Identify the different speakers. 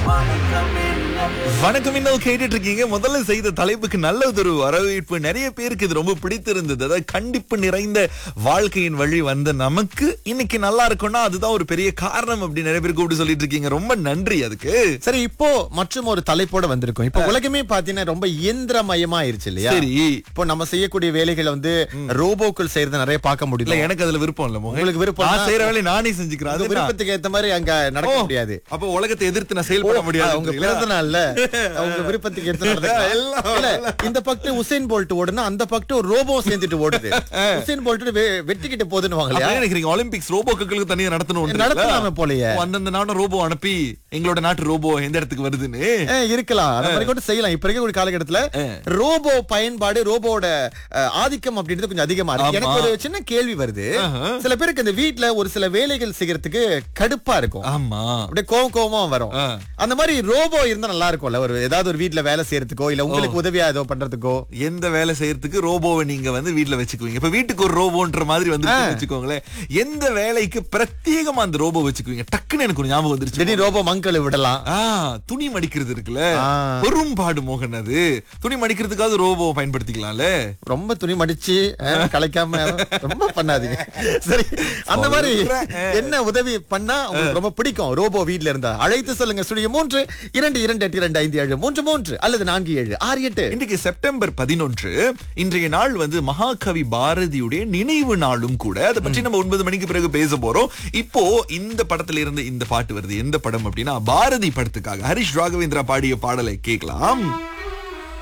Speaker 1: வணக்கம் இன்னும் கேட்டுட்டு இருக்கீங்க முதல்ல செய்த தலைப்புக்கு நல்ல ஒரு வரவேற்பு நிறைய பேருக்கு இது ரொம்ப பிடித்திருந்தது அதாவது கண்டிப்பு நிறைந்த வாழ்க்கையின் வழி வந்த நமக்கு இன்னைக்கு நல்லா இருக்கும்னா அதுதான் ஒரு பெரிய காரணம் அப்படி நிறைய பேர் கூப்பிட்டு சொல்லிட்டு இருக்கீங்க ரொம்ப நன்றி அதுக்கு
Speaker 2: சரி இப்போ மற்றும் ஒரு தலைப்போட வந்திருக்கோம் இப்போ உலகமே பாத்தீங்கன்னா ரொம்ப இயந்திரமயமா ஆயிருச்சு இல்லையா
Speaker 1: சரி
Speaker 2: இப்போ நம்ம செய்யக்கூடிய வேலைகளை வந்து ரோபோக்கள் செய்யறத நிறைய பார்க்க
Speaker 1: இல்ல
Speaker 2: முடியல
Speaker 1: எனக்கு அதுல விருப்பம் இல்ல மோகன்.
Speaker 2: உங்களுக்கு விருப்பம்
Speaker 1: நான்
Speaker 2: தான்.
Speaker 1: செய்யற வேலையை நானே செஞ்சுக்கிறேன்
Speaker 2: உங்க
Speaker 1: அது விருப்பம்
Speaker 2: விருப்பத்துக்கு ஏத்த மாதிரி அங்க நடக்க முடியாது
Speaker 1: அப்ப உலகத்தை எதிர்த்து நான் செயல்பட முடியாது
Speaker 2: உங்க பிறந்த நாள்ல உங்க விருப்பத்துக்கு ஏத்த நடந்துக்கலாம்.
Speaker 1: எல்லாம்
Speaker 2: இல்ல, இந்த பக்கத்து உசேன் போல்ட் ஓடுனா அந்த பக்கத்து ஒரு ரோபோ சேர்ந்துட்டு ஓடுது உசேன் போல்ட் வெட்டிக்கிட்டு போகுதுன்னு
Speaker 1: அப்ப
Speaker 2: இல்லையா
Speaker 1: என்ன நினைக்கிறீங்க ஒலிம்பிக்ஸ் ரோபோக்களுக்கு தனியா நடத்தணும்
Speaker 2: நடத்தலாமே போலயே.
Speaker 1: அந்தந்த நாடு ரோபோ அனுப்பி எங்களோட நாட்டு ரோபோ எந்த இடத்துக்கு வருதுன்னு
Speaker 2: ஏ, இருக்கலாம் அந்த மாதிரி கூட செய்யலாம் இப்ப இருக்கக்கூடிய காலகட்டத்துல ரோபோ பயன்பாடு ரோபோட அஹ், ஆதிக்கம் அப்படின்றது கொஞ்சம் அதிகமா இருக்கு
Speaker 1: ஆமா.
Speaker 2: எனக்கு ஒரு சின்ன கேள்வி வருது
Speaker 1: ஆஹா.
Speaker 2: சில பேருக்கு இந்த வீட்ல ஒரு சில வேலைகள் செய்யறதுக்கு கடுப்பா இருக்கும்
Speaker 1: ஆமா
Speaker 2: அப்படியே கோவம் கோவமா வரும்
Speaker 1: ஆ.
Speaker 2: அந்த மாதிரி ரோபோ இருந்தா நல்லா இருக்கும்ல ஒரு ஏதாவது ஒரு வீட்ல வேலை செய்யறதுக்கோ இல்ல உங்களுக்கு உதவியா ஏதோ பண்றதுக்கோ
Speaker 1: எந்த வேலை செய்யறதுக்கு ரோபோவை நீங்க வந்து வீட்ல வச்சுக்குவீங்க இப்ப வீட்டுக்கு ஒரு ரோபோன்ற மாதிரி வந்து வச்சுக்கோங்களேன் எந்த வேலைக்கு பிரத்யேகமா அந்த ரோபோ வச்சுக்குவீங்க டக்குன்னு எனக்கு ஒரு ஞாபகம் வந்துருச்சு
Speaker 2: திடீர் ரோபோ மங்களை விடலாம்
Speaker 1: ஆ துணி மடிக்கிறது இருக்குல்ல
Speaker 2: ஆ.
Speaker 1: பெரும்பாடு மோகன் அது துணி மடிக்கிறதுக்காவது ரோபோ பயன்படுத்திக்கலாம்ல
Speaker 2: ரொம்ப துணி மடிச்சு அஹ், கலைக்காம ரொம்ப பண்ணாதீங்க சரி அந்த மாதிரி
Speaker 1: சொல்றேன்.
Speaker 2: என்ன உதவி பண்ணா உங்களுக்கு ரொம்ப பிடிக்கும் ரோபோ வீட்ல இருந்தா அழைத்து சொல்லுங்க ஸ்டுடியோ மூன்று இரண்டு இரண்டு எட்டு இரண்டு ஐந்து ஏழு மூன்று மூன்று அல்லது நான்கு ஏழு ஆறு எட்டு
Speaker 1: இன்றைக்கு செப்டம்பர் பதினொன்று இன்றைய நாள் வந்து மகாகவி பாரதியுடைய நினைவு நாளும் கூட அதை பற்றி நம்ம ஒன்பது மணிக்கு பிறகு பேச போறோம் இப்போ இந்த படத்துல இருந்து இந்த பாட்டு வருது எந்த படம் அப்படின்னா பாரதி படத்துக்காக ஹரிஷ் ராகவேந்திரா பாடிய பாடலை கேட்கலாம்